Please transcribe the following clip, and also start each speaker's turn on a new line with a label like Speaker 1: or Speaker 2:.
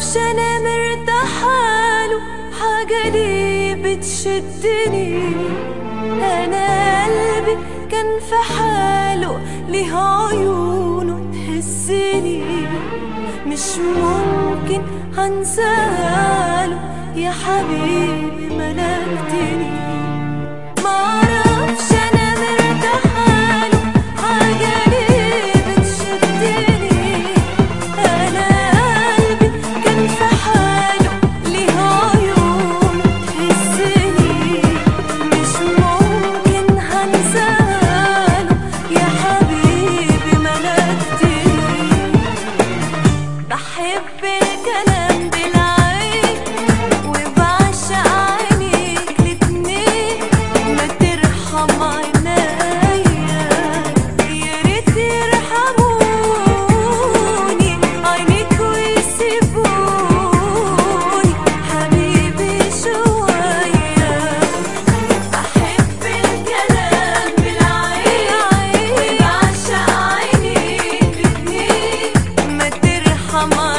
Speaker 1: معرفش انا مرتاحاله حاجة ليه بتشدني انا قلبي كان في حاله ليه عيونه تهزني مش ممكن هنساله يا حبيبي ملكتني معرفش انا مرتاحاله حاجة ليه بتشدني انا قلبي كان في حاله ليه عيون تهزني مش ممكن هنساله يا حبيبي ملكتني بحب الكلام بالعين وبعشق عينيك الاتنين ما ترحم عينيا يا ريت يرحموني عينيك ويسيبوني حبيبي شوية بحب الكلام بالعين وبعشق عينيك الاتنين ما ترحم